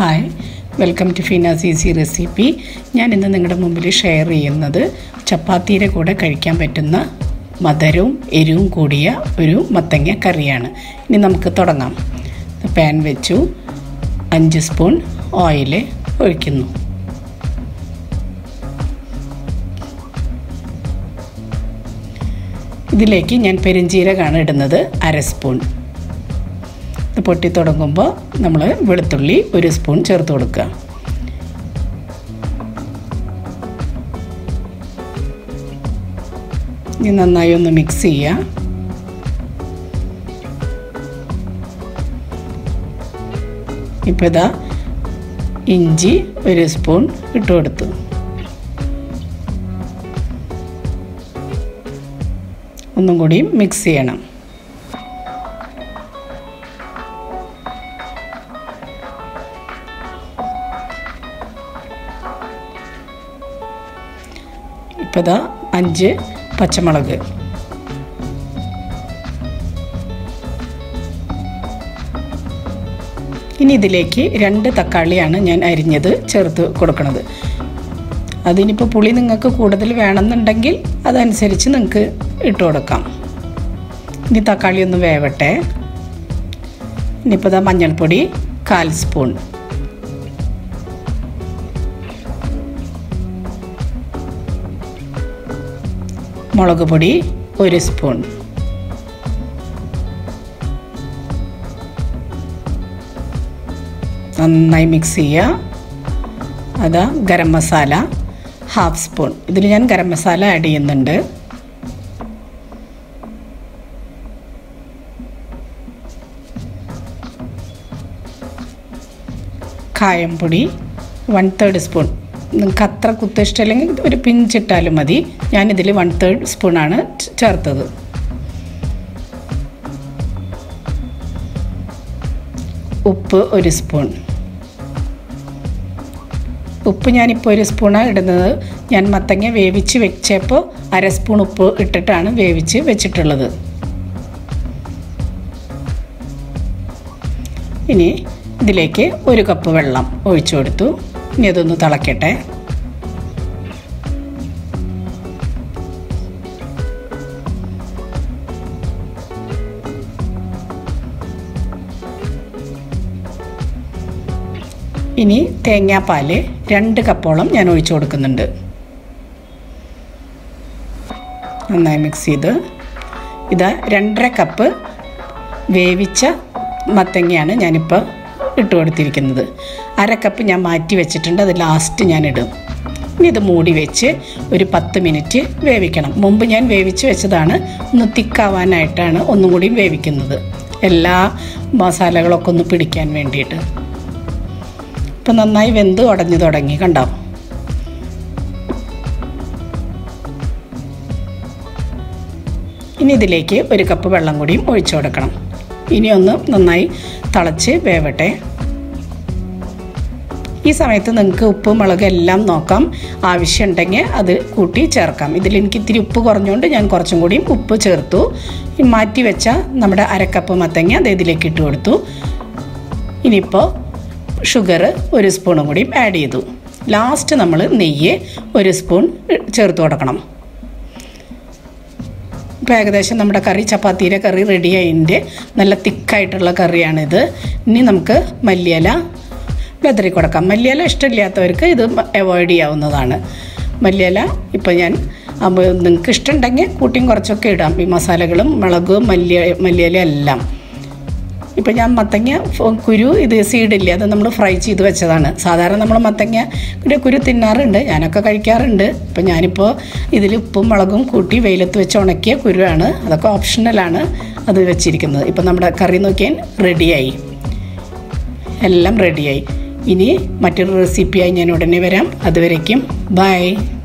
hi welcome to Fina's easy recipe ഞാൻ ഇന്ന് നിങ്ങളുടെ മുമ്പിൽ ഷെയർ ചെയ്യുന്നത് ചപ്പാത്തിയുടെ കൂടെ കഴിക്കാൻ പറ്റുന്ന മധുരവും എരിവും കൂടിയ ഒരു മത്തങ്ങ കറിയാണ് ഇനി നമുക്ക് തുടങ്ങാം പാൻ വെച്ചു അഞ്ച് സ്പൂൺ ഓയിൽ ഒഴിക്കുന്നു ഇതിലേക്ക് ഞാൻ പെരിഞ്ചീരകമാണ് ഇടുന്നത് അര സ്പൂൺ ഇത് പൊട്ടി തുടങ്ങുമ്പോൾ നമ്മൾ വെളുത്തുള്ളി ഒരു സ്പൂൺ ചേർത്ത് കൊടുക്കുക ഇനി നന്നായി ഒന്ന് മിക്സ് ചെയ്യുക ഇപ്പോൾ ഇതാ ഇഞ്ചി ഒരു സ്പൂൺ ഇട്ട് കൊടുത്തു ഒന്നും കൂടി മിക്സ് ചെയ്യണം ഇപ്പോൾ ഇതാ അഞ്ച് പച്ചമുളക് ഇനി ഇതിലേക്ക് രണ്ട് തക്കാളിയാണ് ഞാൻ അരിഞ്ഞത് ചേർത്ത് കൊടുക്കുന്നത് അതിനിപ്പോൾ പുളി നിങ്ങൾക്ക് കൂടുതൽ വേണമെന്നുണ്ടെങ്കിൽ അതനുസരിച്ച് നിങ്ങൾക്ക് ഇട്ട് കൊടുക്കാം ഇനി തക്കാളി ഒന്ന് വേവട്ടെ ഇനിയിപ്പോൾ ഇതാ മഞ്ഞൾപ്പൊടി കാൽ സ്പൂൺ മുളക് പൊടി ഒരു സ്പൂൺ നന്നായി മിക്സ് ചെയ്യുക അതാ ഗരം മസാല ഹാഫ് സ്പൂൺ ഇതിൽ ഞാൻ ഗരം മസാല ആഡ് ചെയ്യുന്നുണ്ട് കായംപൊടി വൺ തേർഡ് സ്പൂൺ നിങ്ങൾക്ക് അത്ര കുത്ത് ഇഷ്ടമല്ലെങ്കിൽ ഒരു പിഞ്ചിട്ടാലും മതി ഞാനിതിൽ വൺ തേർഡ് സ്പൂണാണ് ചേർത്തത് ഉപ്പ് ഒരു സ്പൂൺ ഉപ്പ് ഞാനിപ്പോൾ ഒരു സ്പൂണാണ് ഇടുന്നത് ഞാൻ മത്തങ്ങ വേവിച്ച് വെച്ചപ്പോൾ അര സ്പൂൺ ഉപ്പ് ഇട്ടിട്ടാണ് വേവിച്ച് വെച്ചിട്ടുള്ളത് ഇനി ഇതിലേക്ക് ഒരു കപ്പ് വെള്ളം ഒഴിച്ചു കൊടുത്തു ഇനി അതൊന്ന് തിളക്കട്ടെ ഇനി തേങ്ങാപ്പാൽ രണ്ട് കപ്പോളം ഞാൻ ഒഴിച്ചു കൊടുക്കുന്നുണ്ട് നന്നായി മിക്സ് ചെയ്ത് ഇതാ രണ്ടര കപ്പ് വേവിച്ച മത്തങ്ങയാണ് ഞാനിപ്പോൾ ഇട്ട് കൊടുത്തിരിക്കുന്നത് അര കപ്പ് ഞാൻ മാറ്റി വെച്ചിട്ടുണ്ട് അത് ലാസ്റ്റ് ഞാൻ ഇടും ഇനി ഇത് മൂടി വെച്ച് ഒരു പത്ത് മിനിറ്റ് വേവിക്കണം മുമ്പ് ഞാൻ വേവിച്ച് വെച്ചതാണ് ഒന്ന് തിക്കാവാനായിട്ടാണ് ഒന്നും കൂടി വേവിക്കുന്നത് എല്ലാ മസാലകളൊക്കെ ഒന്ന് പിടിക്കാൻ വേണ്ടിയിട്ട് ഇപ്പം നന്നായി വെന്ത് ഉടഞ്ഞു തുടങ്ങി കണ്ടോ ഇനി ഇതിലേക്ക് ഒരു കപ്പ് വെള്ളം കൂടിയും ഒഴിച്ചു കൊടുക്കണം ഇനി ഒന്ന് നന്നായി തിളച്ച് വേവട്ടെ ഈ സമയത്ത് നിങ്ങൾക്ക് ഉപ്പ് മുളക് എല്ലാം നോക്കാം ആവശ്യമുണ്ടെങ്കിൽ അത് കൂട്ടി ചേർക്കാം ഇതിൽ എനിക്ക് ഇത്തിരി ഉപ്പ് കുറഞ്ഞുകൊണ്ട് ഞാൻ കുറച്ചും കൂടിയും ഉപ്പ് ചേർത്തു മാറ്റി വെച്ച നമ്മുടെ അരക്കപ്പ് മത്തങ്ങ അത് ഇതിലേക്ക് ഇട്ട് കൊടുത്തു ഇനിയിപ്പോൾ ഷുഗർ ഒരു സ്പൂണും കൂടിയും ആഡ് ചെയ്തു ലാസ്റ്റ് നമ്മൾ നെയ്യ് ഒരു സ്പൂൺ ചേർത്ത് കൊടുക്കണം ഇപ്പോൾ ഏകദേശം നമ്മുടെ കറി ചപ്പാത്തിയുടെ കറി റെഡി ആയതിൻ്റെ നല്ല തിക്കായിട്ടുള്ള കറിയാണിത് ഇനി നമുക്ക് മല്ലിയില വെതറി കൊടുക്കാം മല്ലിയില ഇഷ്ടമില്ലാത്തവർക്ക് ഇത് അവോയ്ഡ് ചെയ്യാവുന്നതാണ് മല്ലിയില ഇപ്പോൾ ഞാൻ അപ്പോൾ നിങ്ങൾക്ക് ഇഷ്ടമുണ്ടെങ്കിൽ കൂട്ടിയും കുറച്ചൊക്കെ ഇടാം ഈ മസാലകളും മുളകും മല്ലിയ മല്ലിയില എല്ലാം ഇപ്പം ഞാൻ മത്തങ്ങ കുരു ഇത് സീഡില്ല അത് നമ്മൾ ഫ്രൈ ചെയ്ത് വെച്ചതാണ് സാധാരണ നമ്മൾ മത്തങ്ങ കുരു തിന്നാറുണ്ട് ഞാനൊക്കെ കഴിക്കാറുണ്ട് ഇപ്പം ഞാനിപ്പോൾ ഇതിൽ ഉപ്പും മുളകും കൂട്ടി വെയിലത്ത് വെച്ച് ഉണക്കിയ കുരുവാണ് അതൊക്കെ ഓപ്ഷണലാണ് അത് വെച്ചിരിക്കുന്നത് ഇപ്പം നമ്മുടെ കറി നോക്കിയാൽ റെഡിയായി എല്ലാം റെഡിയായി ഇനി മറ്റൊരു റെസിപ്പിയായി ഞാൻ ഉടനെ വരാം അതുവരേക്കും ബൈ